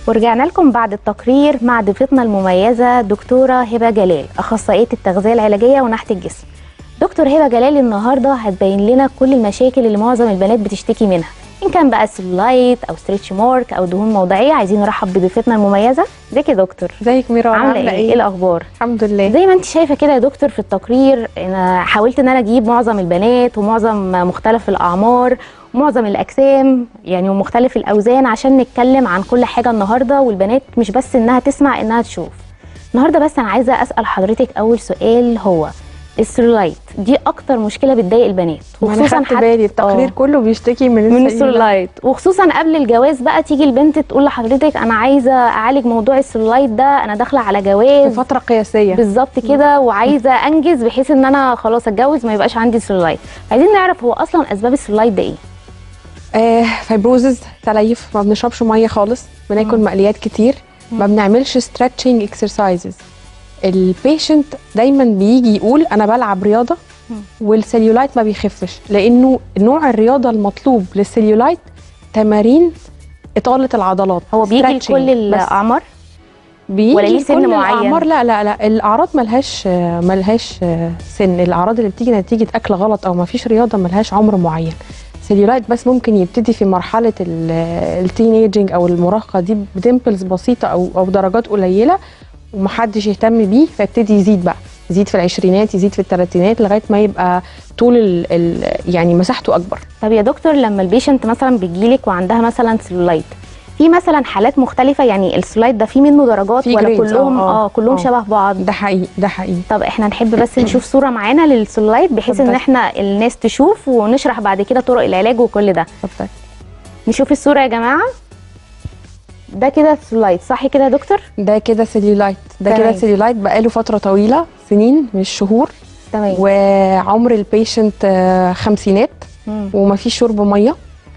ورجعنا لكم بعد التقرير مع ضيفتنا المميزة دكتورة هبة جلال أخصائية التغذية العلاجية ونحت الجسم دكتور هبة جلال النهاردة هتبين لنا كل المشاكل اللي معظم البنات بتشتكي منها إن كان بقى سيلولايت أو ستريتش مارك أو دهون موضعية عايزين نرحب بضيفتنا المميزة ازيك يا دكتور ازيك ميرا عاملة إيه؟ إيه الأخبار؟ الحمد لله زي ما انت شايفه كده يا دكتور في التقرير انا حاولت ان انا اجيب معظم البنات ومعظم مختلف الاعمار ومعظم الاجسام يعني ومختلف الاوزان عشان نتكلم عن كل حاجه النهارده والبنات مش بس انها تسمع انها تشوف النهارده بس انا عايزه اسال حضرتك اول سؤال هو السيلولايت دي اكتر مشكله بتضايق البنات وانا خدت بالي التقرير آه. كله بيشتكي من من السيلولايت. السيلولايت وخصوصا قبل الجواز بقى تيجي البنت تقول لحضرتك انا عايزه اعالج موضوع السيلولايت ده انا داخله على في جواز فتره قياسيه بالظبط كده وعايزه انجز بحيث ان انا خلاص اتجوز ما يبقاش عندي سيلولايت عايزين نعرف هو اصلا اسباب السيلولايت ده ايه آه فايبروزز تليف ما بنشربش ميه خالص بناكل مم. مقليات كتير ما بنعملش ستريتشنج اكسرسايزز البيشنت دايما بيجي يقول انا بلعب رياضه مم. والسيلولايت ما بيخفش لانه نوع الرياضه المطلوب للسيلولايت تمارين اطاله العضلات هو بيجي stretching لكل بس. الاعمار بيجي ولا ليه سن لكل معين؟ الأعمار لا لا لا الاعراض ملهاش ملهاش سن الاعراض اللي بتيجي نتيجه اكل غلط او ما فيش رياضه ملهاش عمر معين سيلولايت بس ممكن يبتدي في مرحله التينيجنج او المراهقه دي بديمبلز بسيطه او او درجات قليله ومحدش يهتم بيه فيبتدي يزيد بقى يزيد في العشرينات يزيد في الثلاثينات لغايه ما يبقى طول ال ال يعني مساحته اكبر طب يا دكتور لما البيشنت مثلا بيجيلك وعندها مثلا سيلولايت في مثلا حالات مختلفه يعني السيلولايت ده في منه درجات في ولا grades، كلهم آه، اه كلهم آه. شبه بعض ده حقيقي ده حقيقي طب احنا نحب بس نشوف صوره معانا للسيلولايت بحيث ان اتفضل. احنا الناس تشوف ونشرح بعد كده طرق العلاج وكل ده اتفضل نشوف الصوره يا جماعه ده كده السيلولايت صح كده يا دكتور ده كده سيلولايت ده كده تمام. سيلولايت بقاله فتره طويله سنين مش شهور تمام وعمر البيشنت آه، خمسينات مم. ومفيش شرب ميه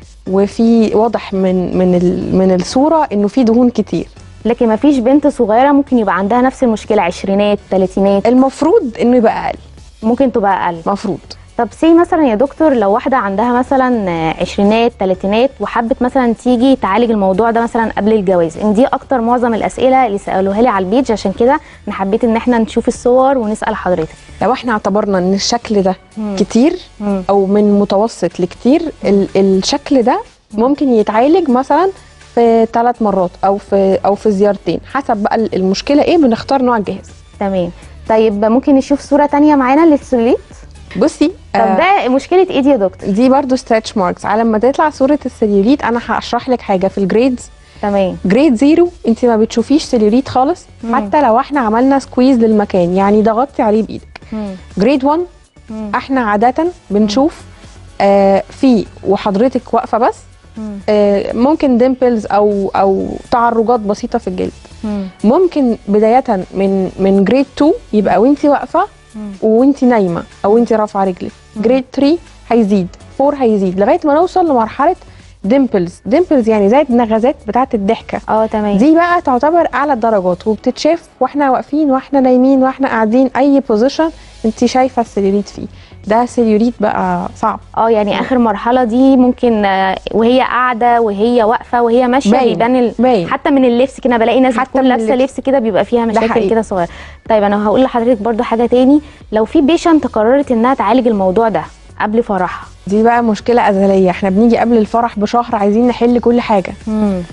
وفي واضح من من ال- من الصوره انه في دهون كتير لكن ما فيش بنت صغيره ممكن يبقى عندها نفس المشكله عشرينات ثلاثينات المفروض انه يبقى اقل ممكن تبقى اقل مفروض طب سي مثلا يا دكتور لو واحده عندها مثلا آه، عشرينات ثلاثينات وحبت مثلا تيجي تعالج الموضوع ده مثلا قبل الجواز ان دي اكتر معظم الاسئله اللي سالوها لي على البيج عشان كده انا حبيت ان احنا نشوف الصور ونسال حضرتك لو احنا اعتبرنا ان الشكل ده مم. كتير مم. او من متوسط لكتير ال الشكل ده ممكن يتعالج مثلا في ثلاث مرات او في او في زيارتين حسب بقى المشكله ايه بنختار نوع الجهاز تمام طيب ممكن نشوف صوره تانية معانا للسوليت بصي طب ده مشكله ايه دي يا دكتور دي برضو ستريتش ماركس على ما تطلع صوره السليوليت انا هشرح لك حاجه في الجريدز تمام جريد زيرو انت ما بتشوفيش سليوليت خالص مم. حتى لو احنا عملنا سكويز للمكان يعني ضغطتي عليه بايدك مم. جريد 1 مم. احنا عاده بنشوف آه في وحضرتك واقفه بس مم. آه ممكن ديمبلز او او تعرجات بسيطه في الجلد مم. ممكن بدايه من من جريد 2 يبقى وانت واقفه مم. وانت نايمه او انت رافعه رجلك جريد 3 هيزيد 4 هيزيد لغايه ما نوصل لمرحله ديمبلز ديمبلز يعني زي النغزات بتاعه الضحكه اه تمام دي بقى تعتبر اعلى الدرجات وبتتشاف واحنا واقفين واحنا نايمين واحنا قاعدين اي بوزيشن انت شايفه السليوليت فيه ده سليوليت بقى صعب اه يعني اخر مرحله دي ممكن آه، وهي قاعده وهي واقفه وهي ماشيه باين. بيبان ال... باين حتى من اللبس كده بلاقي ناس حتى بتكون من لابسه اللبس. لبس كده بيبقى فيها مشاكل حقيقي. كده صغيره طيب انا هقول لحضرتك برضو حاجه تاني لو في بيشنت قررت انها تعالج الموضوع ده قبل فرحها دي بقى مشكله ازليه احنا بنيجي قبل الفرح بشهر عايزين نحل كل حاجه مم.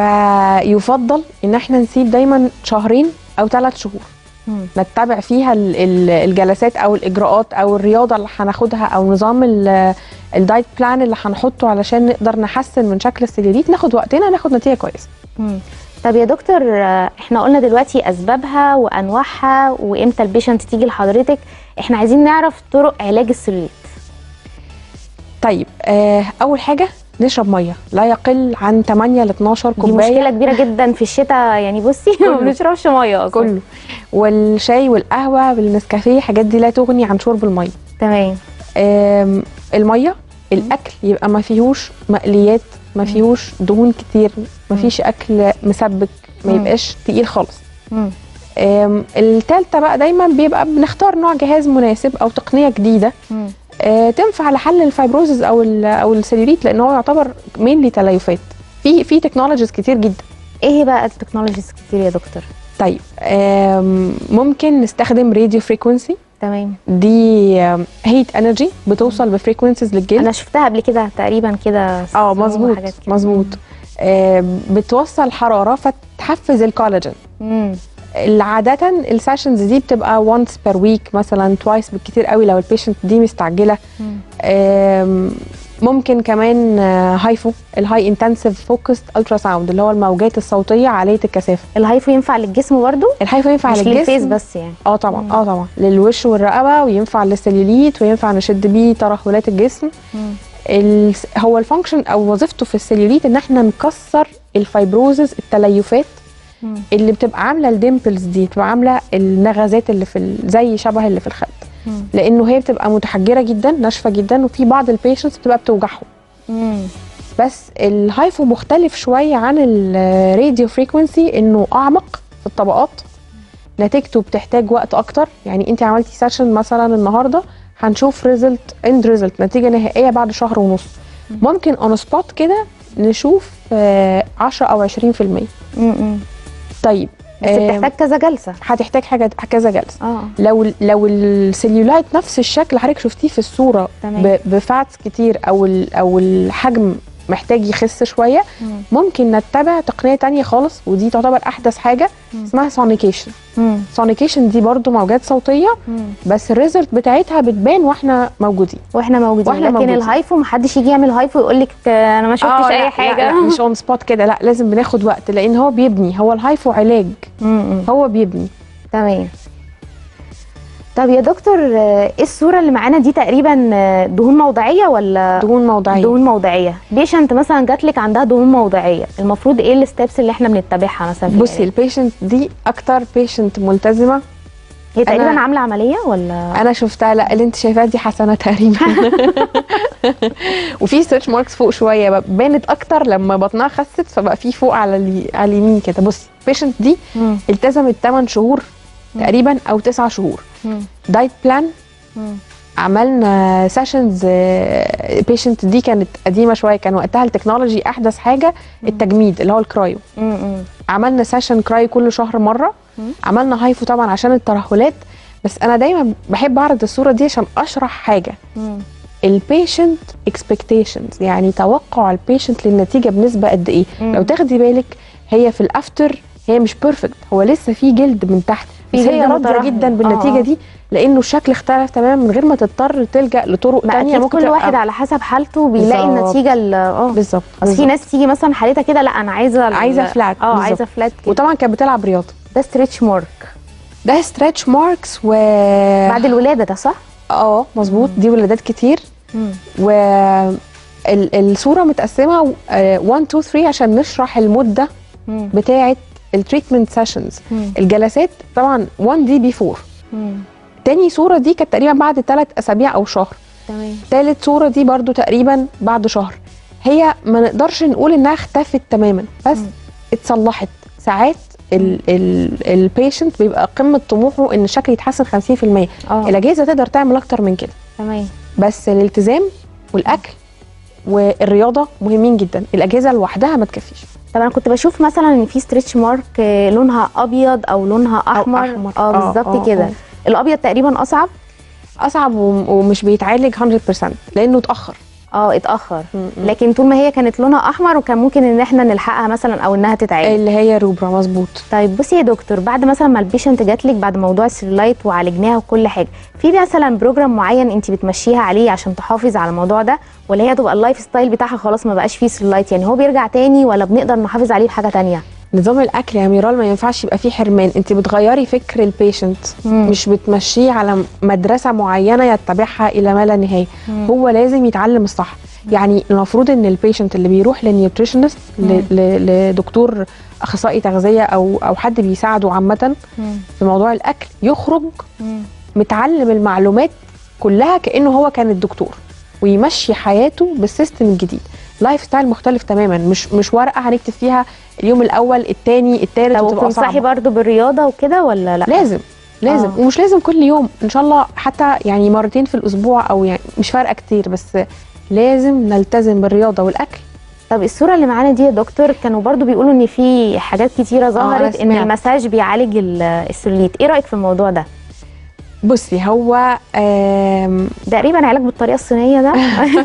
فيفضل ان احنا نسيب دايما شهرين او ثلاث شهور مم. نتبع فيها ال- ال- الجلسات او الاجراءات او الرياضه اللي هناخدها او نظام ال- الدايت بلان اللي هنحطه علشان نقدر نحسن من شكل السليوليت ناخد وقتنا ناخد نتيجه كويسه مم. طب يا دكتور آه، احنا قلنا دلوقتي اسبابها وانواعها وامتى البيشنت تيجي لحضرتك احنا عايزين نعرف طرق علاج السلوليت طيب آه اول حاجه نشرب ميه لا يقل عن 8 ل 12 دي كوبايه مشكله كبيره جدا في الشتاء يعني بصي ما كله. بنشربش ميه اصلا كله والشاي والقهوه بالنسكافيه الحاجات دي لا تغني عن شرب الميه تمام آم، الميه الاكل يبقى ما فيهوش مقليات ما فيهوش دهون كتير ما فيش اكل مسبك ما مم. يبقاش تقيل خالص مم. آم، التالتة بقى دايما بيبقى بنختار نوع جهاز مناسب او تقنيه جديده مم. آه، تنفع لحل الفايبروزز او ال او السليوليت لان هو يعتبر مينلي تليفات في في تكنولوجيز كتير جدا ايه هي بقى التكنولوجيز كتير يا دكتور طيب آم، ممكن نستخدم راديو فريكونسي تمام دي هيت انرجي بتوصل بفريكونسيز للجلد انا شفتها قبل كده تقريبا كده اه سموم مظبوط وحاجات كده. مظبوط آه، بتوصل حراره فتحفز الكولاجين مم. عادة السيشنز دي بتبقى وانس بير ويك مثلا توايس بالكتير قوي لو البيشنت دي مستعجله مم. آم، ممكن كمان آه، هايفو الهاي انتنسيف فوكسد الترا ساوند اللي هو الموجات الصوتيه عاليه الكثافه الهايفو ينفع للجسم برضو الهايفو ينفع مش للجسم للفيس بس يعني اه طبعا اه طبعا للوش والرقبه وينفع للسليوليت وينفع نشد بيه ترهلات الجسم مم. ال- هو الفانكشن او وظيفته في السليوليت ان احنا نكسر الفايبروزز التليفات مم. اللي بتبقى عامله الديمبلز دي بتبقى عامله النغزات اللي في ال- زي شبه اللي في الخد مم. لانه هي بتبقى متحجره جدا ناشفه جدا وفي بعض البيشنتس بتبقى بتوجعهم مم. بس الهايفو مختلف شويه عن الراديو فريكونسي انه اعمق في الطبقات نتيجته بتحتاج وقت اكتر يعني انت عملتي سيشن مثلا النهارده هنشوف ريزلت اند ريزلت نتيجه نهائيه بعد شهر ونص ممكن اون سبوت كده نشوف آه، 10 او 20% مم. طيب بس آه، بتحتاج كذا جلسه هتحتاج حاجه كذا جلسه اه لو لو السليولايت نفس الشكل اللي حضرتك شفتيه في الصوره تمام. ب- بفاتس كتير او ال- او الحجم محتاج يخس شويه مم. ممكن نتبع تقنيه تانية خالص ودي تعتبر احدث حاجه مم. اسمها سونيكيشن مم. سونيكيشن دي برضو موجات صوتيه مم. بس الريزلت بتاعتها بتبان واحنا موجودين واحنا موجودين وإحنا لكن موجودين. الهايفو محدش يجي يعمل هايفو يقول لك انا ما شفتش آه، لا، اي لا، حاجه لا مش اون سبوت كده لا لازم بناخد وقت لان هو بيبني هو الهايفو علاج مم. هو بيبني تمام طب يا دكتور آه، ايه الصوره اللي معانا دي تقريبا آه، دهون موضعيه ولا دهون موضعيه دهون موضعيه بيشنت مثلا جات لك عندها دهون موضعيه المفروض ايه الستبس اللي احنا بنتبعها مثلا في بصي العلاج؟ البيشنت دي اكتر بيشنت ملتزمه هي تقريبا أنا- عامله عمليه ولا انا شفتها لا اللي انت شايفاها دي حسنه تقريبا وفي ستريتش ماركس فوق شويه بقى بانت اكتر لما بطنها خست فبقى في فوق على الي... على اليمين كده بصي البيشنت دي مم. التزمت 8 شهور تقريبا او 9 شهور مم. دايت بلان مم. عملنا سيشنز البيشنت دي كانت قديمه شويه كان وقتها التكنولوجي احدث حاجه التجميد اللي هو الكرايو مم. مم. عملنا سيشن كراي كل شهر مره مم. عملنا هايفو طبعا عشان الترهلات بس انا دايما بحب اعرض الصوره دي عشان اشرح حاجه مم. البيشنت اكسبكتيشنز يعني توقع البيشنت للنتيجه بنسبه قد ايه مم. لو تاخدي بالك هي في الافتر هي مش بيرفكت هو لسه في جلد من تحت في بس هي جلد راضيه مترهل. جدا بالنتيجه آه. دي لانه الشكل اختلف تماما من غير ما تضطر تلجا لطرق ما تانية اكيد ممكن كل تبقى- واحد على حسب حالته بيلاقي بالظبط. النتيجه ال- اه بالظبط اصل في بالظبط. ناس تيجي مثلا حالتها كده لا انا عايزه ال- عايزة flat، اه بالظبط. عايزه فلات كده وطبعا كانت بتلعب رياضه ده ستريتش مارك ده ستريتش ماركس و بعد الولاده ده صح؟ اه مظبوط دي ولادات كتير مم. و ال- الصوره متقسمه 1 2 3 عشان نشرح المده مم. بتاعه التريتمنت سيشنز مم. الجلسات طبعا 1 دي بيفور مم. تاني صوره دي كانت تقريبا بعد ثلاث اسابيع او شهر تمام تالت صوره دي برضو تقريبا بعد شهر هي ما نقدرش نقول انها اختفت تماما بس مم. اتصلحت ساعات البيشنت بيبقى قمه طموحه ان الشكل يتحسن 50% اه الاجهزه تقدر تعمل اكتر من كده تمام بس الالتزام والاكل والرياضه مهمين جدا الاجهزه لوحدها ما تكفيش طب انا كنت بشوف مثلا ان في ستريتش مارك آه، لونها ابيض او لونها احمر, أحمر. اه آه، بالظبط آه، كده آه. الابيض تقريبا اصعب اصعب وم- ومش بيتعالج 100% لانه اتاخر اه اتاخر م- م. لكن طول ما هي كانت لونها احمر وكان ممكن ان احنا نلحقها مثلا او انها تتعالج اللي هي روبرا مظبوط طيب بصي يا دكتور بعد مثلا ما البيشنت جات لك بعد موضوع السيلولايت وعالجناها وكل حاجه في مثلا بروجرام معين انت بتمشيها عليه عشان تحافظ على الموضوع ده ولا هي تبقى اللايف ستايل بتاعها خلاص ما بقاش فيه سيلولايت يعني هو بيرجع تاني ولا بنقدر نحافظ عليه بحاجه تانية نظام الاكل يا ميرال ما ينفعش يبقى فيه حرمان انت بتغيري فكر البيشنت مم. مش بتمشيه على مدرسه معينه يتبعها الى ما لا نهايه مم. هو لازم يتعلم الصح يعني المفروض ان البيشنت اللي بيروح لنيوتريشنست مم. لدكتور اخصائي تغذيه او او حد بيساعده عامه مم. في موضوع الاكل يخرج مم. متعلم المعلومات كلها كانه هو كان الدكتور ويمشي حياته بالسيستم الجديد لايف ستايل مختلف تماما مش مش ورقه هنكتب فيها اليوم الاول الثاني الثالث طب وتبقى وتنصحي صعبه برضو بالرياضه وكده ولا لا لازم لازم آه. ومش لازم كل يوم ان شاء الله حتى يعني مرتين في الاسبوع او يعني مش فارقه كتير بس لازم نلتزم بالرياضه والاكل طب الصوره اللي معانا دي يا دكتور كانوا برضو بيقولوا ان في حاجات كتيره ظهرت ان سمعت. المساج بيعالج ال- السلوليت ايه رايك في الموضوع ده بصي هو آم، تقريبا علاج بالطريقه الصينيه ده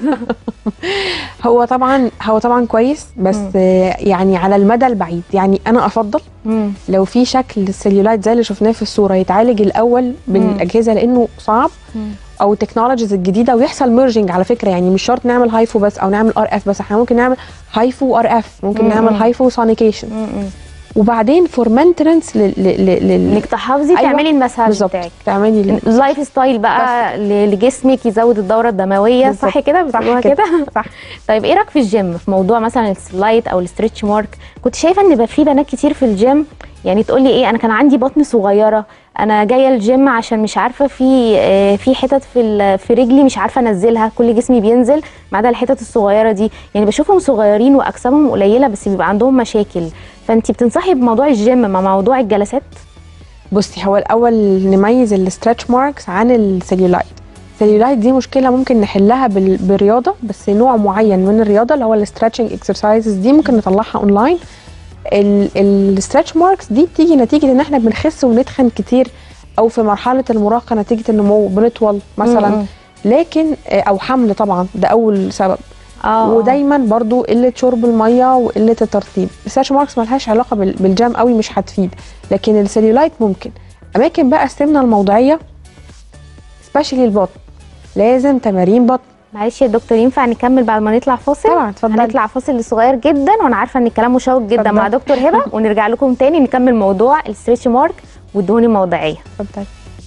هو طبعا هو طبعا كويس بس مم. آه، يعني على المدى البعيد يعني انا افضل مم. لو في شكل السليولايت زي اللي شفناه في الصوره يتعالج الاول بالاجهزه لانه صعب مم. او التكنولوجيز الجديده ويحصل ميرجنج على فكره يعني مش شرط نعمل هايفو بس او نعمل ار اف بس احنا ممكن نعمل هايفو وار اف ممكن مم. نعمل هايفو سونيكيشن مم. مم. وبعدين فور مينتننس انك تحافظي أيوة، تعملي المساج بالظبط بتاعك تعملي ال- اللايف ستايل بقى ل- لجسمك يزود الدوره الدمويه بالظبط. صح كده بتقولوها كده. كده صح طيب ايه رايك في الجيم في موضوع مثلا السلايت او الستريتش مارك كنت شايفه ان بقى في بنات كتير في الجيم يعني تقول لي ايه انا كان عندي بطن صغيره انا جايه الجيم عشان مش عارفه في آه، في حتت في ال- في رجلي مش عارفه انزلها كل جسمي بينزل ما عدا الحتت الصغيره دي يعني بشوفهم صغيرين واجسامهم قليله بس بيبقى عندهم مشاكل فانت بتنصحي بموضوع الجيم مع موضوع الجلسات بصي هو الاول نميز الستريتش ماركس عن السليولايت السليولايت دي مشكله ممكن نحلها بال- بالرياضه بس نوع معين من الرياضه اللي هو الستريتشنج اكسرسايزز دي ممكن نطلعها اونلاين الستريتش ماركس دي بتيجي نتيجه ان احنا بنخس ونتخن كتير او في مرحله المراهقه نتيجه النمو بنطول مثلا م-م. لكن آه، او حمل طبعا ده اول سبب اه ودايما برضو قله شرب الميه وقله الترطيب الستريتش ماركس ملهاش علاقه بال- بالجام قوي مش هتفيد لكن السليولايت ممكن اماكن بقى السمنه الموضعيه سبيشالي البطن لازم تمارين بطن معلش يا دكتور ينفع نكمل بعد ما نطلع فاصل طبعا اتفضلي هنطلع فاصل صغير جدا وانا عارفه ان الكلام مشوق جدا اتفضل. مع دكتور هبه ونرجع لكم تاني نكمل موضوع الستريتش مارك والدهون الموضعيه اتفضلي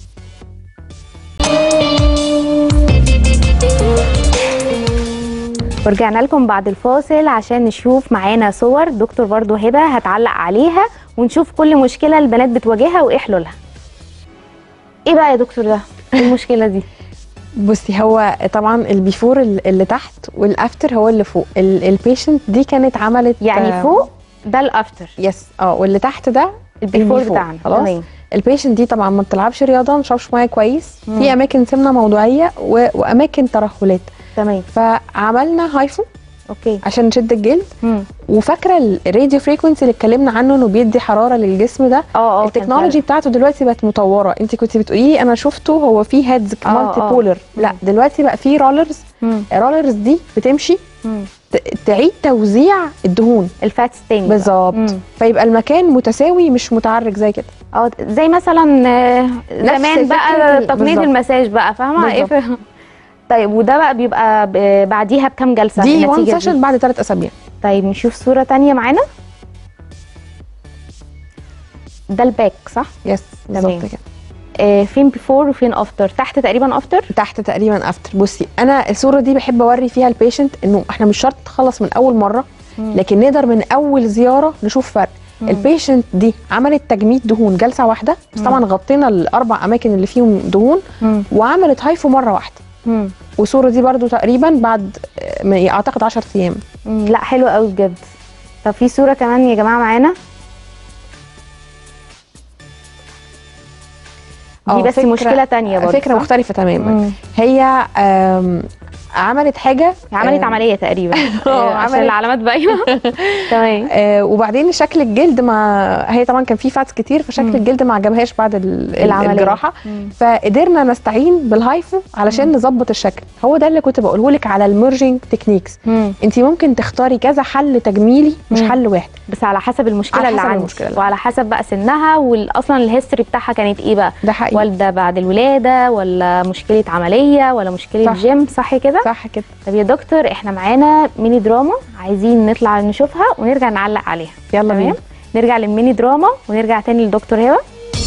ورجعنا لكم بعد الفاصل عشان نشوف معانا صور دكتور برضو هبه هتعلق عليها ونشوف كل مشكله البنات بتواجهها وايه حلولها ايه بقى يا دكتور ده إيه المشكله دي بصي هو طبعا البيفور ال- اللي تحت والافتر هو اللي فوق البيشنت دي كانت عملت يعني آه، فوق ده الافتر يس اه واللي تحت ده البيفور البيفور، بتاعنا خلاص تمام البيشنت دي طبعا ما بتلعبش رياضه ما بتشربش ميه كويس مم. في اماكن سمنه موضوعيه و... واماكن ترهلات تمام فعملنا هايفو اوكي عشان نشد الجلد مم. وفاكره الراديو فريكونسي اللي اتكلمنا عنه انه بيدي حراره للجسم ده اه اه كان التكنولوجي بتاعته دلوقتي بقت مطوره انت كنت بتقولي لي انا شفته هو فيه هيدز آه، مالتي آه. بولر لا مم. دلوقتي بقى فيه رولرز مم. الرولرز دي بتمشي مم. ت- تعيد توزيع الدهون الفاتس تاني بقى. بالظبط مم. فيبقى المكان متساوي مش متعرج زي كده اه زي مثلا آه، زمان بقى فكرة ال- تقنيه بالظبط. المساج بقى فاهمه ايه بالظبط. ف- طيب وده بقى بيبقى ب- بعديها بكام جلسه دي وان النتيجة سيشن بعد ثلاث اسابيع طيب نشوف صوره تانية معانا ده الباك صح يس تمام. بالظبط كده آه فين بيفور وفين افتر تحت تقريبا افتر تحت تقريبا افتر بصي انا الصوره دي بحب اوري فيها البيشنت انه احنا مش شرط نخلص من اول مره لكن نقدر من اول زياره نشوف فرق مم. البيشنت دي عملت تجميد دهون جلسه واحده بس مم. طبعا غطينا الاربع اماكن اللي فيهم دهون مم. وعملت هايفو مره واحده مم. والصوره دي برضو تقريبا بعد آه، م- اعتقد 10 ايام مم. لا حلو قوي بجد طب في صوره كمان يا جماعه معانا دي آه، بس فكرة- مشكله تانية برضه فكره صح؟ مختلفه تماما مم. هي آم، عملت حاجه عملت آم، عمليه تقريبا آه، آه، عشان عملت- العلامات باينه تمام آه وبعدين شكل الجلد ما هي طبعا كان في فاتس كتير فشكل مم. الجلد ما عجبهاش بعد ال- العملية. الجراحه مم. فقدرنا نستعين بالهايفو علشان نظبط الشكل هو ده اللي كنت بقوله لك على الميرجنج تكنيكس مم. انت ممكن تختاري كذا حل تجميلي مش مم. حل واحد بس على حسب المشكله على اللي حسب عندي المشكلة اللي وعلى حسب بقى سنها واصلا الهيستوري بتاعها كانت ايه بقى ده حقيقي والده بعد الولاده ولا مشكله عمليه ولا مشكله صح. جيم صح كده صح كده طب يا دكتور احنا معانا ميني دراما عايزين نطلع نشوفها ونرجع نعلق عليها يلا تمام بينا نرجع للميني دراما ونرجع تاني لدكتور هبه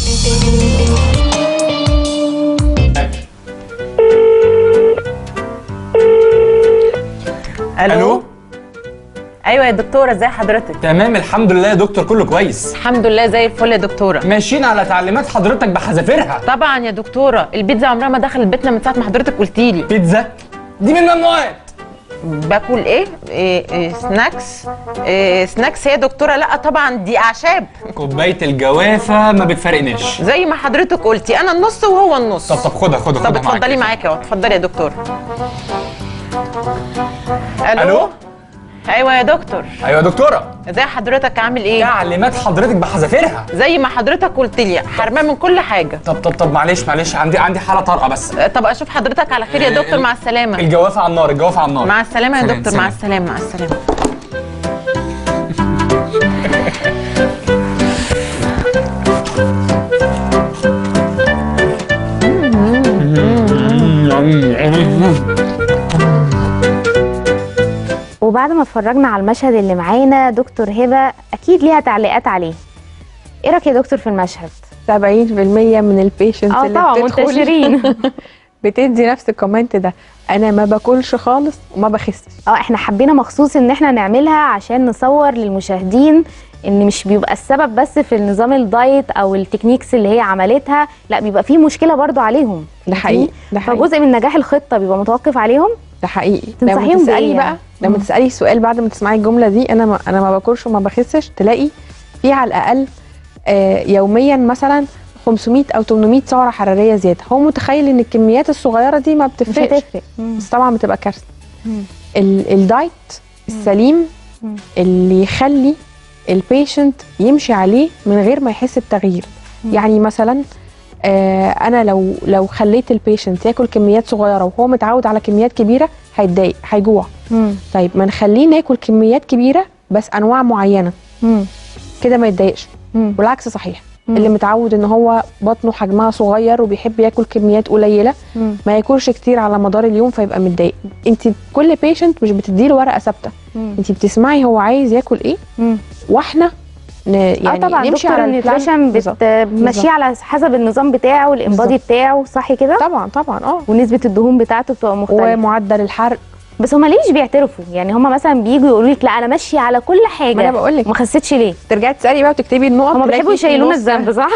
الو الو ايوه يا دكتوره ازي حضرتك تمام الحمد لله يا دكتور كله كويس الحمم لله زي الفل يا دكتوره ماشيين على تعليمات حضرتك بحذافيرها طبعا يا دكتوره البيتزا عمرها ما دخلت بيتنا من ساعه ما حضرتك قلتي لي بيتزا دي من الممنوعات باكل ايه, إيه, إيه سناكس إيه سناكس هي يا دكتوره لا طبعا دي اعشاب كوبايه الجوافه ما بتفرقناش زي ما حضرتك قلتي انا النص وهو النص طب طب خدها خدها طب خدها معاك. اتفضلي معاكي اهو اتفضلي يا دكتوره الو ايوه يا دكتور ايوه يا دكتوره ازي حضرتك عامل ايه تعليمات حضرتك بحذافيرها زي ما حضرتك قلت لي حرمان من كل حاجه طب طب طب معلش معلش عندي عندي حاله طارئه بس آه، طب اشوف حضرتك على خير يا دكتور مع السلامه الجوافه على النار الجوافه على النار مع السلامه يا سلام، دكتور مع سلام. السلامه مع السلامه وبعد ما اتفرجنا على المشهد اللي معانا دكتور هبه اكيد ليها تعليقات عليه ايه رايك يا دكتور في المشهد 70% من البيشنتس اه اللي طبعا بتدخل منتشرين بتدي نفس الكومنت ده انا ما باكلش خالص وما بخسش اه احنا حبينا مخصوص ان احنا نعملها عشان نصور للمشاهدين ان مش بيبقى السبب بس في النظام الدايت او التكنيكس اللي هي عملتها لا بيبقى في مشكله برضو عليهم ده حقيقي ده حقيقي فجزء من نجاح الخطه بيبقى متوقف عليهم ده حقيقي تنصحيهم لما تسالي بإيه بقى يعني؟ لما مم. تسالي السؤال بعد ما تسمعي الجمله دي انا ما انا ما باكلش وما بخسش تلاقي في على الاقل آه يوميا مثلا 500 او 800 سعره حراريه زياده هو متخيل ان الكميات الصغيره دي ما مش بتفرقش هتفرق بس طبعا بتبقى كارثه مم. ال- الدايت السليم مم. اللي يخلي البيشنت يمشي عليه من غير ما يحس بتغيير يعني مثلا آه انا لو لو خليت البيشنت ياكل كميات صغيره وهو متعود على كميات كبيره هيتضايق هيجوع مم. طيب ما نخليه ناكل كميات كبيره بس انواع معينه مم. كده ما يتضايقش مم. والعكس صحيح مم. اللي متعود ان هو بطنه حجمها صغير وبيحب ياكل كميات قليله مم. ما ياكلش كتير على مدار اليوم فيبقى متضايق انت كل بيشنت مش بتديله ورقه ثابته مم. انت بتسمعي هو عايز ياكل ايه مم. واحنا ن... يعني اه طبعا نمشي دكتور على البلان النيوتريشن بالظبط. بتمشيه على حسب النظام بتاعه الانبادي بالظبط. بتاعه صح كده طبعا طبعا اه ونسبه الدهون بتاعته بتبقى مختلفه ومعدل الحرق بس هما ليش بيعترفوا يعني هما مثلا بييجوا يقولوا لك لا انا ماشيه على كل حاجه ما انا بقول لك ما خسيتش ليه ترجعي تسالي بقى وتكتبي النقط هما تلاقي بيحبوا في يشيلونا نص- الذنب صح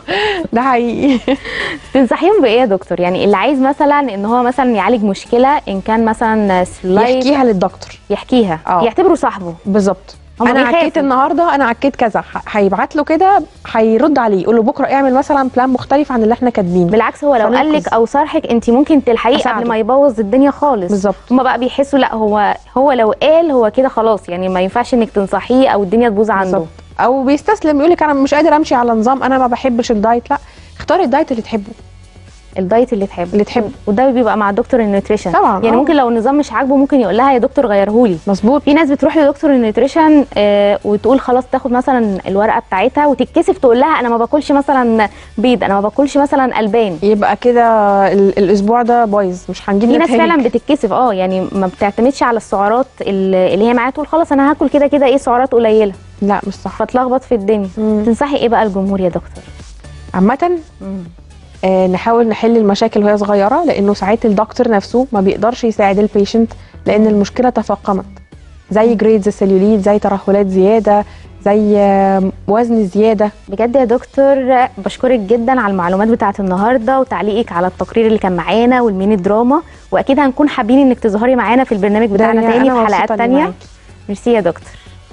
ده حقيقي تنصحيهم بايه يا دكتور يعني اللي عايز مثلا ان هو مثلا يعالج مشكله ان كان مثلا سلايد يحكيها للدكتور يحكيها اه. يعتبره صاحبه بالظبط هما انا بيخافوا. عكيت النهارده انا عكيت كذا ح- هيبعت له كده هيرد عليه يقول له بكره اعمل مثلا بلان مختلف عن اللي احنا كاتبينه بالعكس هو لو فننقذ. قال لك او صارحك انت ممكن تلحقيه أساعده. قبل ما يبوظ الدنيا خالص بالظبط هما بقى بيحسوا لا هو هو لو قال هو كده خلاص يعني ما ينفعش انك تنصحيه او الدنيا تبوظ عنده بالظبط او بيستسلم يقول لك انا مش قادر امشي على نظام انا ما بحبش الدايت لا اختاري الدايت اللي تحبه الدايت اللي تحبه اللي تحبه وده بيبقى مع دكتور النيوتريشن طبعا يعني آه. ممكن لو النظام مش عاجبه ممكن يقول لها يا دكتور غيرهولي مظبوط في ناس بتروح لدكتور النيوتريشن آه وتقول خلاص تاخد مثلا الورقه بتاعتها وتتكسف تقول لها انا ما باكلش مثلا بيض انا ما باكلش مثلا البان يبقى كده ال- الاسبوع ده بايظ مش هنجيب في ناس نتائج. فعلا بتتكسف اه يعني ما بتعتمدش على السعرات اللي اللي هي معاها تقول خلاص انا هاكل كده كده ايه سعرات قليله لا مش صح فتلخبط في الدنيا مم. تنصحي ايه بقى الجمهور يا دكتور عامه آه نحاول نحل المشاكل وهي صغيره لانه ساعات الدكتور نفسه ما بيقدرش يساعد البيشنت لان المشكله تفاقمت زي جريدز السليوليت زي ترهلات زياده زي آه، وزن زياده بجد يا دكتور بشكرك جدا على المعلومات بتاعت النهارده وتعليقك على التقرير اللي كان معانا والميني دراما واكيد هنكون حابين انك تظهري معانا في البرنامج بتاعنا دنيا، تاني أنا في مبسوطة حلقات إني تانية معاكي. ميرسي يا دكتور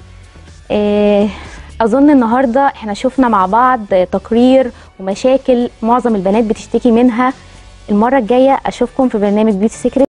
إيه اظن النهارده احنا شفنا مع بعض تقرير ومشاكل معظم البنات بتشتكي منها المره الجايه اشوفكم في برنامج بيوتي سيكريت